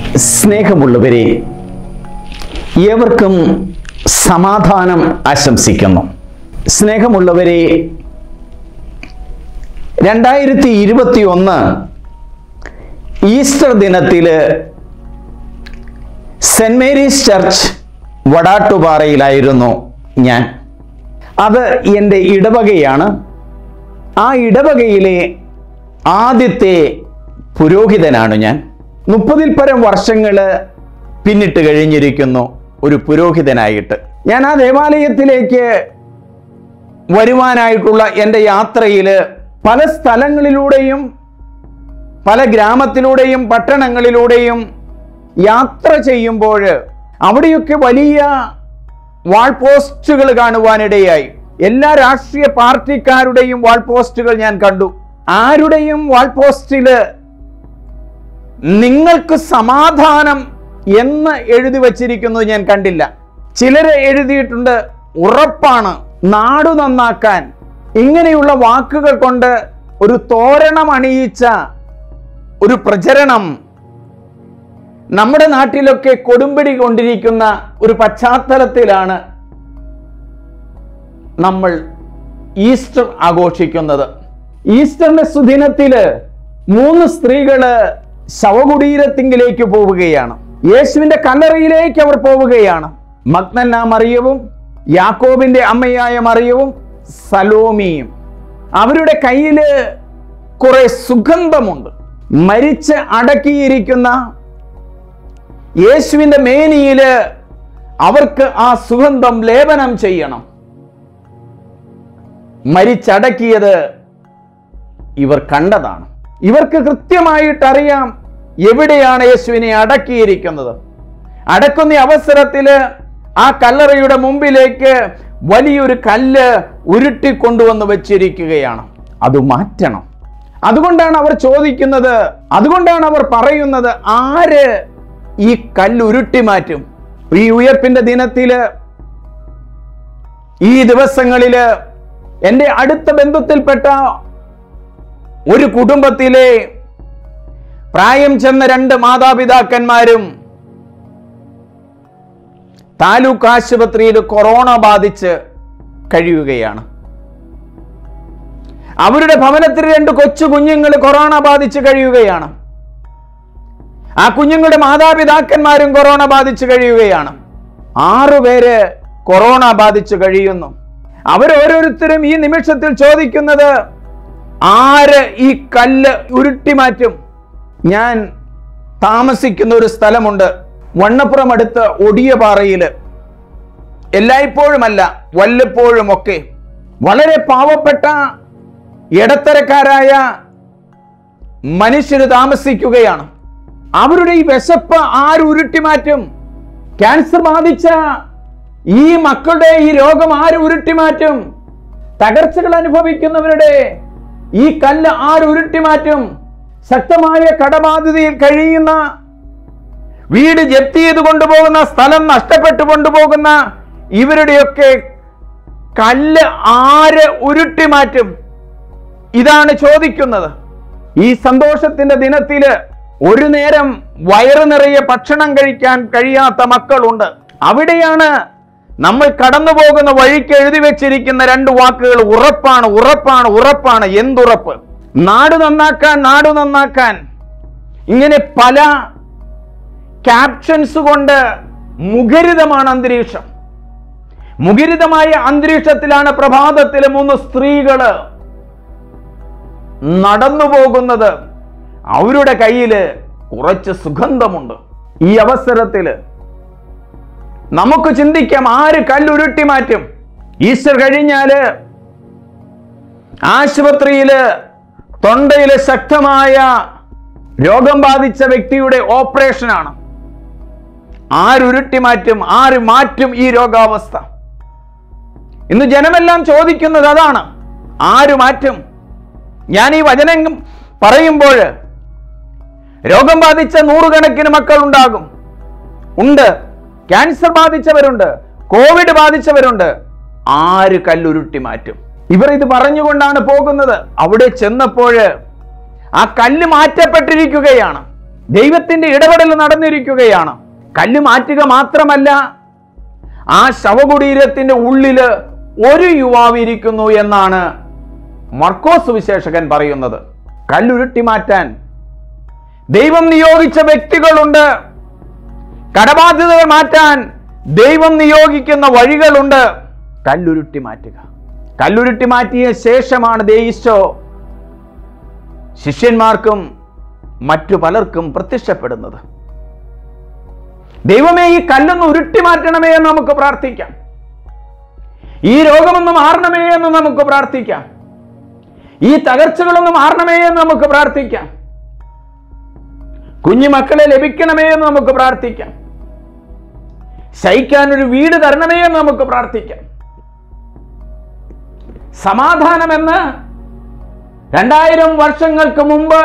സ്നേഹമുള്ളവരെ ഏവർക്കും സമാധാനം ആശംസിക്കുന്നു സ്നേഹമുള്ളവരെ രണ്ടായിരത്തി ഇരുപത്തി ഒന്ന് ഈസ്റ്റർ ദിനത്തിൽ സെന്റ് മേരീസ് ചർച്ച് വടാട്ടുപാറയിലായിരുന്നു ഞാൻ അത് എൻ്റെ ഇടവകയാണ് ആ ഇടവകയിലെ ആദ്യത്തെ പുരോഹിതനാണ് ഞാൻ മുപ്പതിൽ പരം വർഷങ്ങൾ പിന്നിട്ട് കഴിഞ്ഞിരിക്കുന്നു ഒരു പുരോഹിതനായിട്ട് ഞാൻ ആ ദേവാലയത്തിലേക്ക് വരുവാനായിട്ടുള്ള എൻ്റെ യാത്രയിൽ പല സ്ഥലങ്ങളിലൂടെയും പല ഗ്രാമത്തിലൂടെയും പട്ടണങ്ങളിലൂടെയും യാത്ര ചെയ്യുമ്പോൾ അവിടെയൊക്കെ വലിയ വാൾ പോസ്റ്റുകൾ കാണുവാനിടയായി എല്ലാ രാഷ്ട്രീയ പാർട്ടിക്കാരുടെയും വാൾ പോസ്റ്റുകൾ ഞാൻ കണ്ടു ആരുടെയും വാൾ പോസ്റ്റില് നിങ്ങൾക്ക് സമാധാനം എന്ന് എഴുതി വച്ചിരിക്കുന്നത് ഞാൻ കണ്ടില്ല ചിലര് എഴുതിയിട്ടുണ്ട് ഉറപ്പാണ് നാടു നന്നാക്കാൻ ഇങ്ങനെയുള്ള വാക്കുകൾ കൊണ്ട് ഒരു തോരണം അണിയിച്ച ഒരു പ്രചരണം നമ്മുടെ നാട്ടിലൊക്കെ കൊടുമ്പിടി കൊണ്ടിരിക്കുന്ന ഒരു പശ്ചാത്തലത്തിലാണ് നമ്മൾ ഈസ്റ്റർ ആഘോഷിക്കുന്നത് ഈസ്റ്ററിന്റെ സുദിനത്തില് മൂന്ന് സ്ത്രീകള് ശവകുടീരത്തിങ്കിലേക്ക് പോവുകയാണ് യേശുവിന്റെ കല്ലറയിലേക്ക് അവർ പോവുകയാണ് മഗ്നന്ന മറിയവും യാക്കോബിന്റെ അമ്മയായ മറിയവും സലോമിയും അവരുടെ കയ്യില് കുറെ സുഗന്ധമുണ്ട് മരിച്ച് അടക്കിയിരിക്കുന്ന യേശുവിന്റെ മേനിയില് അവർക്ക് ആ സുഗന്ധം ലേപനം ചെയ്യണം മരിച്ചടക്കിയത് ഇവർ കണ്ടതാണ് ഇവർക്ക് കൃത്യമായിട്ട് അറിയാം എവിടെയാണ് യേശുവിനെ അടക്കിയിരിക്കുന്നത് അടക്കുന്ന അവസരത്തില് ആ കല്ലറയുടെ മുമ്പിലേക്ക് വലിയൊരു കല്ല് ഉരുട്ടി കൊണ്ടുവന്ന് വെച്ചിരിക്കുകയാണ് അത് മാറ്റണം അതുകൊണ്ടാണ് അവർ ചോദിക്കുന്നത് അതുകൊണ്ടാണ് അവർ പറയുന്നത് ആര് ഈ കല്ല് ഉരുട്ടി മാറ്റും ഈ ഉയർപ്പിന്റെ ദിനത്തില് ഈ ദിവസങ്ങളില് എൻ്റെ അടുത്ത ബന്ധത്തിൽപ്പെട്ട ഒരു കുടുംബത്തിലെ പ്രായം ചെന്ന രണ്ട് മാതാപിതാക്കന്മാരും താലൂക്ക് ആശുപത്രിയിൽ കൊറോണ ബാധിച്ച് കഴിയുകയാണ് അവരുടെ ഭവനത്തിൽ രണ്ട് കൊച്ചു കുഞ്ഞുങ്ങൾ കൊറോണ ബാധിച്ച് കഴിയുകയാണ് ആ കുഞ്ഞുങ്ങളുടെ മാതാപിതാക്കന്മാരും കൊറോണ ബാധിച്ച് കഴിയുകയാണ് ആറുപേര് കൊറോണ ബാധിച്ച് കഴിയുന്നു അവരോരോരുത്തരും ഈ നിമിഷത്തിൽ ചോദിക്കുന്നത് ആര് ഈ കല്ല് ഉരുട്ടി മാറ്റും ഞാൻ താമസിക്കുന്ന ഒരു സ്ഥലമുണ്ട് വണ്ണപ്പുറം അടുത്ത് ഒടിയപാറയില് എല്ലായ്പ്പോഴുമല്ല വല്ലപ്പോഴും ഒക്കെ വളരെ പാവപ്പെട്ട ഇടത്തരക്കാരായ മനുഷ്യര് താമസിക്കുകയാണ് അവരുടെ ഈ വിശപ്പ് ആര് ഉരുട്ടി മാറ്റും ക്യാൻസർ ബാധിച്ച ഈ മക്കളുടെ ഈ രോഗം ആര് ഉരുട്ടി മാറ്റും തകർച്ചകൾ അനുഭവിക്കുന്നവരുടെ ഈ കല്ല് ആര് ഉരുട്ടി മാറ്റും ശക്തമായ കടബാധ്യതയിൽ കഴിയുന്ന വീട് ജപ്തി ചെയ്ത് കൊണ്ടുപോകുന്ന സ്ഥലം നഷ്ടപ്പെട്ടു കൊണ്ടുപോകുന്ന ഇവരുടെയൊക്കെ കല്ല് ആര് ഉരുട്ടി മാറ്റും ഇതാണ് ചോദിക്കുന്നത് ഈ സന്തോഷത്തിന്റെ ദിനത്തില് ഒരു നേരം വയറു നിറയെ ഭക്ഷണം കഴിക്കാൻ കഴിയാത്ത മക്കളുണ്ട് അവിടെയാണ് നമ്മൾ കടന്നു പോകുന്ന വഴിക്ക് എഴുതി വെച്ചിരിക്കുന്ന രണ്ട് വാക്കുകൾ ഉറപ്പാണ് ഉറപ്പാണ് ഉറപ്പാണ് എന്തുറപ്പ് നാട് നന്നാക്കാൻ നാട് നന്നാക്കാൻ ഇങ്ങനെ പല ക്യാപ്ഷൻസ് കൊണ്ട് മുഖരിതമാണ് അന്തരീക്ഷം മുഖരിതമായ അന്തരീക്ഷത്തിലാണ് പ്രഭാതത്തിലെ മൂന്ന് സ്ത്രീകള് നടന്നു പോകുന്നത് അവരുടെ കയ്യില് കുറച്ച് സുഗന്ധമുണ്ട് ഈ അവസരത്തില് നമുക്ക് ചിന്തിക്കാം ആര് കല്ലുരുട്ടി മാറ്റും ഈസ്റ്റർ കഴിഞ്ഞാല് ആശുപത്രിയില് തൊണ്ടയില് ശക്തമായ രോഗം ബാധിച്ച വ്യക്തിയുടെ ഓപ്പറേഷനാണ് ആരുരുട്ടി മാറ്റും ആര് മാറ്റും ഈ രോഗാവസ്ഥ ഇന്ന് ജനമെല്ലാം ചോദിക്കുന്നത് അതാണ് ആര് മാറ്റും ഞാൻ ഈ വചനം പറയുമ്പോൾ രോഗം ബാധിച്ച നൂറുകണക്കിന് മക്കൾ ഉണ്ടാകും ഉണ്ട് ക്യാൻസർ ബാധിച്ചവരുണ്ട് കോവിഡ് ബാധിച്ചവരുണ്ട് ആര് കല്ലുരുട്ടി മാറ്റും ഇവർ ഇത് പറഞ്ഞുകൊണ്ടാണ് പോകുന്നത് അവിടെ ചെന്നപ്പോൾ ആ കല്ല് മാറ്റപ്പെട്ടിരിക്കുകയാണ് ദൈവത്തിന്റെ ഇടപെടൽ നടന്നിരിക്കുകയാണ് കല്ല് മാറ്റുക മാത്രമല്ല ആ ശവകുടീരത്തിന്റെ ഉള്ളില് ഒരു യുവാവ് ഇരിക്കുന്നു എന്നാണ് മർക്കോസ് വിശേഷകൻ പറയുന്നത് കല്ലുരുട്ടി മാറ്റാൻ ദൈവം നിയോഗിച്ച വ്യക്തികളുണ്ട് കടബാധ്യതകൾ മാറ്റാൻ ദൈവം നിയോഗിക്കുന്ന വഴികളുണ്ട് കല്ലുരുട്ടി മാറ്റുക കല്ലുരുട്ടി മാറ്റിയ ശേഷമാണ് ദേ ഈശോ ശിഷ്യന്മാർക്കും മറ്റു പലർക്കും പ്രത്യക്ഷപ്പെടുന്നത് ദൈവമേ ഈ കല്ലൊന്ന് ഉരുട്ടി മാറ്റണമേ എന്ന് നമുക്ക് പ്രാർത്ഥിക്കാം ഈ രോഗമൊന്ന് മാറണമേ എന്ന് നമുക്ക് പ്രാർത്ഥിക്കാം ഈ തകർച്ചകളൊന്ന് മാറണമേ എന്ന് നമുക്ക് പ്രാർത്ഥിക്കാം കുഞ്ഞു മക്കളെ ലഭിക്കണമേ എന്ന് നമുക്ക് പ്രാർത്ഥിക്കാം ശയിക്കാൻ ഒരു വീട് തരണമേ എന്ന് നമുക്ക് പ്രാർത്ഥിക്കാം സമാധാനമെന്ന് രണ്ടായിരം വർഷങ്ങൾക്ക് മുമ്പ്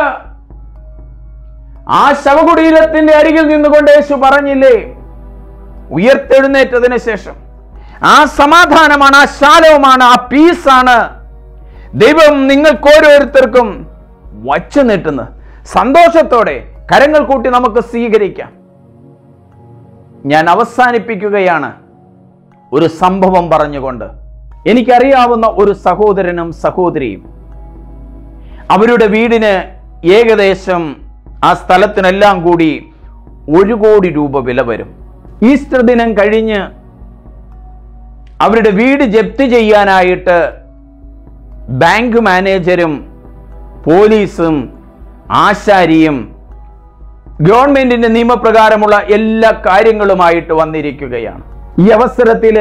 ആ ശവകുടീരത്തിന്റെ അരികിൽ നിന്നുകൊണ്ട് യേശു പറഞ്ഞില്ലേ ഉയർത്തെഴുന്നേറ്റതിന് ശേഷം ആ സമാധാനമാണ് ആ ശാലവുമാണ് ആ പീസാണ് ദൈവം നിങ്ങൾക്ക് ഓരോരുത്തർക്കും വച്ചു നീട്ടുന്നത് സന്തോഷത്തോടെ കരങ്ങൾ കൂട്ടി നമുക്ക് സ്വീകരിക്കാം ഞാൻ അവസാനിപ്പിക്കുകയാണ് ഒരു സംഭവം പറഞ്ഞുകൊണ്ട് എനിക്കറിയാവുന്ന ഒരു സഹോദരനും സഹോദരിയും അവരുടെ വീടിന് ഏകദേശം ആ സ്ഥലത്തിനെല്ലാം കൂടി ഒരു കോടി രൂപ വില വരും ഈസ്റ്റർ ദിനം കഴിഞ്ഞ് അവരുടെ വീട് ജപ്തി ചെയ്യാനായിട്ട് ബാങ്ക് മാനേജരും പോലീസും ആശാരിയും ഗവൺമെന്റിന്റെ നിയമപ്രകാരമുള്ള എല്ലാ കാര്യങ്ങളുമായിട്ട് വന്നിരിക്കുകയാണ് ഈ അവസരത്തിൽ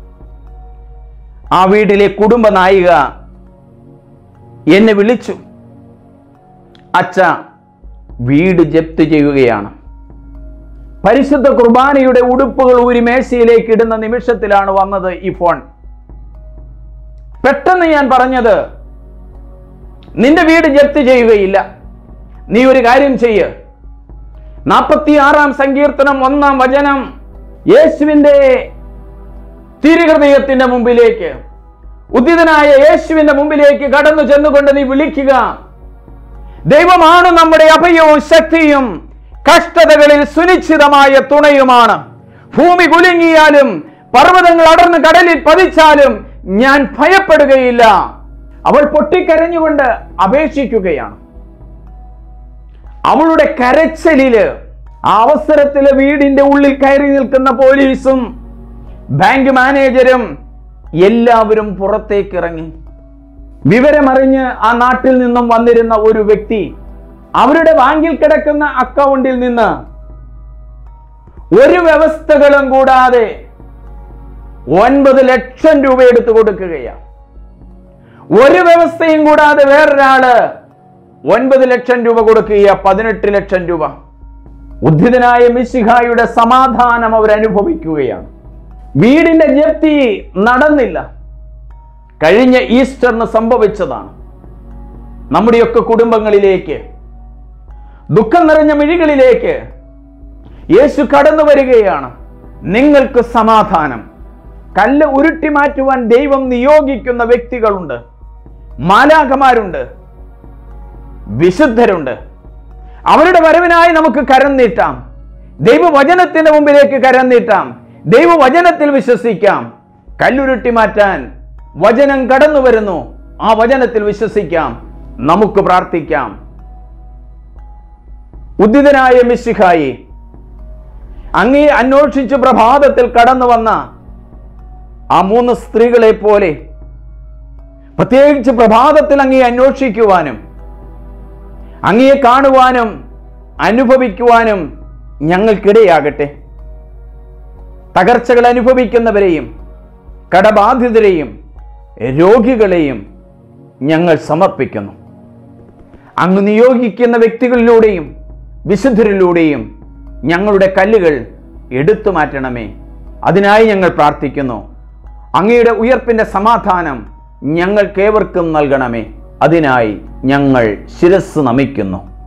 ആ വീട്ടിലെ കുടുംബ നായിക എന്നെ വിളിച്ചു അച്ഛ വീട് ജപ്തി ചെയ്യുകയാണ് പരിശുദ്ധ കുർബാനയുടെ ഉടുപ്പുകൾ ഊരി മേശയിലേക്ക് ഇടുന്ന നിമിഷത്തിലാണ് വന്നത് ഈ ഫോൺ പെട്ടെന്ന് ഞാൻ പറഞ്ഞത് നിന്റെ വീട് ജപ്തി ചെയ്യുകയില്ല നീ ഒരു കാര്യം ചെയ്യ് നാൽപ്പത്തി ആറാം സങ്കീർത്തനം ഒന്നാം വചനം യേശുവിന്റെ തിരുഹൃദയത്തിന്റെ മുമ്പിലേക്ക് ഉദിതനായ യേശുവിന്റെ മുമ്പിലേക്ക് കടന്നു ചെന്നുകൊണ്ട് നീ വിളിക്കുക ദൈവമാണ് നമ്മുടെ അഭയവും ശക്തിയും കഷ്ടതകളിൽ സുനിശ്ചിതമായ തുണയുമാണ് ഭൂമി കുലുങ്ങിയാലും പർവ്വതങ്ങൾ അടർന്ന് കടലിൽ പതിച്ചാലും ഞാൻ ഭയപ്പെടുകയില്ല അവൾ പൊട്ടിക്കരഞ്ഞുകൊണ്ട് അപേക്ഷിക്കുകയാണ് അവളുടെ കരച്ചലില് ആ അവസരത്തില് വീടിന്റെ ഉള്ളിൽ കയറി നിൽക്കുന്ന പോലീസും ബാങ്ക് മാനേജരും എല്ലാവരും പുറത്തേക്ക് ഇറങ്ങി വിവരമറിഞ്ഞ് ആ നാട്ടിൽ നിന്നും വന്നിരുന്ന ഒരു വ്യക്തി അവരുടെ ബാങ്കിൽ കിടക്കുന്ന അക്കൗണ്ടിൽ നിന്ന് ഒരു വ്യവസ്ഥകളും കൂടാതെ ഒൻപത് ലക്ഷം രൂപ എടുത്തു കൊടുക്കുകയാണ് ഒരു വ്യവസ്ഥയും കൂടാതെ വേറൊരാള് ഒൻപത് ലക്ഷം രൂപ കൊടുക്കുക പതിനെട്ട് ലക്ഷം രൂപ ഉദ്ധിതനായ മിശിഹായുടെ സമാധാനം അവർ അനുഭവിക്കുകയാണ് വീടിന്റെ ജപ്തി നടന്നില്ല കഴിഞ്ഞ ഈസ്റ്ററിന് സംഭവിച്ചതാണ് നമ്മുടെയൊക്കെ കുടുംബങ്ങളിലേക്ക് ദുഃഖം നിറഞ്ഞ മിഴികളിലേക്ക് യേശു കടന്നു വരികയാണ് നിങ്ങൾക്ക് സമാധാനം കല്ല് ഉരുട്ടി മാറ്റുവാൻ ദൈവം നിയോഗിക്കുന്ന വ്യക്തികളുണ്ട് മാലാഖമാരുണ്ട് വിശുദ്ധരുണ്ട് അവരുടെ വരവിനായി നമുക്ക് കരം നീട്ടാം ദൈവവചനത്തിന്റെ മുമ്പിലേക്ക് കരം നീട്ടാം ദൈവവചനത്തിൽ വിശ്വസിക്കാം കല്ലുരുട്ടി മാറ്റാൻ വചനം കടന്നു വരുന്നു ആ വചനത്തിൽ വിശ്വസിക്കാം നമുക്ക് പ്രാർത്ഥിക്കാം ഉദ്ദിതനായ മിശിഹായി അങ്ങേ അന്വേഷിച്ച് പ്രഭാതത്തിൽ കടന്നു വന്ന ആ മൂന്ന് സ്ത്രീകളെ പോലെ പ്രത്യേകിച്ച് പ്രഭാതത്തിൽ അങ്ങേ അന്വേഷിക്കുവാനും അങ്ങയെ കാണുവാനും അനുഭവിക്കുവാനും ഞങ്ങൾക്കിടയാകട്ടെ തകർച്ചകൾ അനുഭവിക്കുന്നവരെയും കടബാധിതരെയും രോഗികളെയും ഞങ്ങൾ സമർപ്പിക്കുന്നു അങ്ങ് നിയോഗിക്കുന്ന വ്യക്തികളിലൂടെയും വിശുദ്ധരിലൂടെയും ഞങ്ങളുടെ കല്ലുകൾ എടുത്തു മാറ്റണമേ അതിനായി ഞങ്ങൾ പ്രാർത്ഥിക്കുന്നു അങ്ങയുടെ ഉയർപ്പിന്റെ സമാധാനം ഞങ്ങൾക്കേവർക്കും നൽകണമേ അതിനായി ഞങ്ങൾ ശിരസ് നമിക്കുന്നു